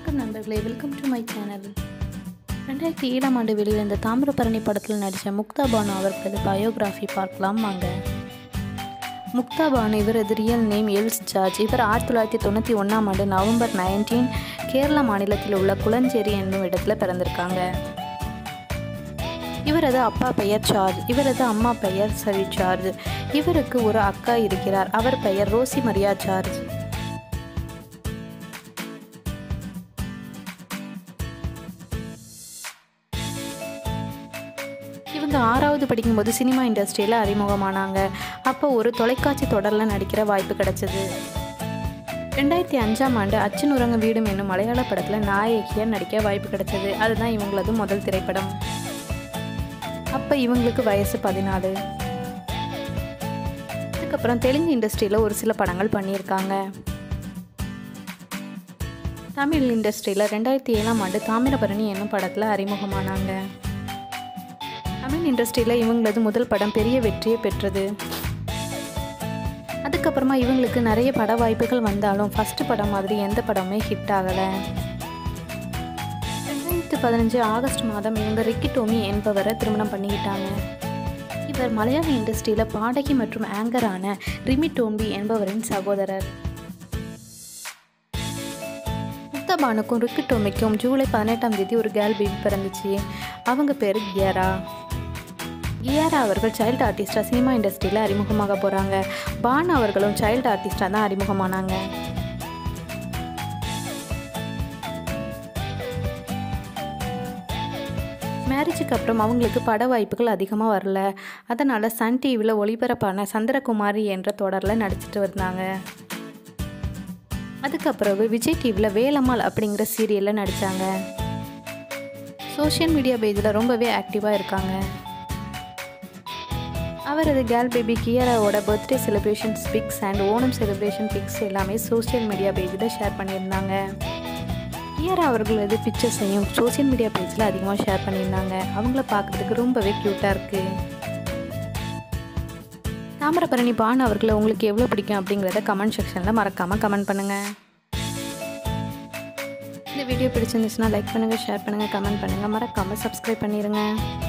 வணக்கம் நண்பர்களே welcome to my channel ரெண்டாயிரத்தி ஏழாம் ஆண்டு வெளிவந்த தாமிரபரணி படத்தில் நடித்த முக்தா பானு அவர்களது பயோகிராஃபி பார்க்கலாம் வாங்க முக்தா பானு இவரது ரியல் நேம் எல்ஸ் ஜார்ஜ் இவர் ஆயிரத்தி தொள்ளாயிரத்தி தொண்ணூற்றி ஒன்றாம் ஆண்டு நவம்பர் நைன்டீன் கேரளா மாநிலத்தில் உள்ள குளஞ்சேரி என்னும் இடத்துல பிறந்திருக்காங்க இவரது அப்பா பெயர் சார்ஜ் இவரது அம்மா பெயர் சரி சார்ஜ் இவருக்கு ஒரு அக்கா இருக்கிறார் அவர் பெயர் ரோசி மரியா சார்ஜ் இவங்க ஆறாவது படிக்கும்போது சினிமா இண்டஸ்ட்ரியில் அறிமுகமானாங்க அப்போ ஒரு தொலைக்காட்சி தொடரில் நடிக்கிற வாய்ப்பு கிடைச்சது ரெண்டாயிரத்தி அஞ்சாம் ஆண்டு அச்சன் உறங்க வீடும் என்னும் மலையாள படத்தில் நாயகியாக நடிக்க வாய்ப்பு கிடைச்சது அதுதான் இவங்களது முதல் திரைப்படம் அப்போ இவங்களுக்கு வயசு பதினாலு அதுக்கப்புறம் தெலுங்கு இண்டஸ்ட்ரியில் ஒரு சில படங்கள் பண்ணியிருக்காங்க தமிழ் இண்டஸ்ட்ரியில் ரெண்டாயிரத்தி ஏழாம் ஆண்டு தாமிரபரணி என்னும் படத்தில் அறிமுகமானாங்க தமிழ் இண்டஸ்ட்ரியில் இவங்களது முதல் படம் பெரிய வெற்றியை பெற்றது அதுக்கப்புறமா இவங்களுக்கு நிறைய பட வாய்ப்புகள் வந்தாலும் ஃபஸ்ட்டு படம் மாதிரி எந்த படமுமே ஹிட் ஆகலை ரெண்டாயிரத்து பதினஞ்சு ஆகஸ்ட் மாதம் இவங்க ரிக்கி டோமி என்பவரை திருமணம் பண்ணிக்கிட்டாங்க இவர் மலையாள இண்டஸ்ட்ரியில் பாடகி மற்றும் ஆங்கரான ரிமி டோம்பி என்பவரின் சகோதரர் முக்தபானுக்கும் ரிக்கி டோமிக்கும் ஜூலை பதினெட்டாம் தேதி ஒரு கேர்ள் பேபி பிறந்துச்சு அவங்க பேர் கியாரா கியாரா அவர்கள் சைல்டு ஆர்டிஸ்டாக சினிமா இண்டஸ்ட்ரியில் அறிமுகமாக போகிறாங்க பான் அவர்களும் சைல்டு ஆர்டிஸ்டாக தான் அறிமுகமானாங்க மேரேஜுக்கு அப்புறம் அவங்களுக்கு பட வாய்ப்புகள் அதிகமாக வரல அதனால் சன் டிவியில் ஒளிபரப்பான சந்திரகுமாரி என்ற தொடரில் நடிச்சிட்டு வந்தாங்க அதுக்கப்புறம் விஜய் டிவியில் வேலம்மாள் அப்படிங்கிற சீரியலில் நடித்தாங்க சோஷியல் மீடியா பேஜில் ரொம்பவே ஆக்டிவாக இருக்காங்க அவரது கேர்ள் பேபி கியராவோட birthday celebrations pics and Onam celebration pics எல்லாமே சோஷியல் மீடியா பேஜில் ஷேர் பண்ணியிருந்தாங்க கியரா அவர்களது பிக்சர்ஸையும் சோஷியல் மீடியா பேஜில் அதிகமாக ஷேர் பண்ணியிருந்தாங்க அவங்கள பார்க்குறதுக்கு ரொம்பவே க்யூட்டாக இருக்குது தாமிரபரணி பான் அவர்களை உங்களுக்கு எவ்வளோ பிடிக்கும் அப்படிங்கிறத கமெண்ட் செக்ஷனில் மறக்காமல் கமெண்ட் பண்ணுங்கள் இந்த வீடியோ பிடிச்சிருந்துச்சுன்னா லைக் பண்ணுங்கள் ஷேர் பண்ணுங்கள் கமெண்ட் பண்ணுங்கள் மறக்காமல் சப்ஸ்கிரைப் பண்ணிடுங்க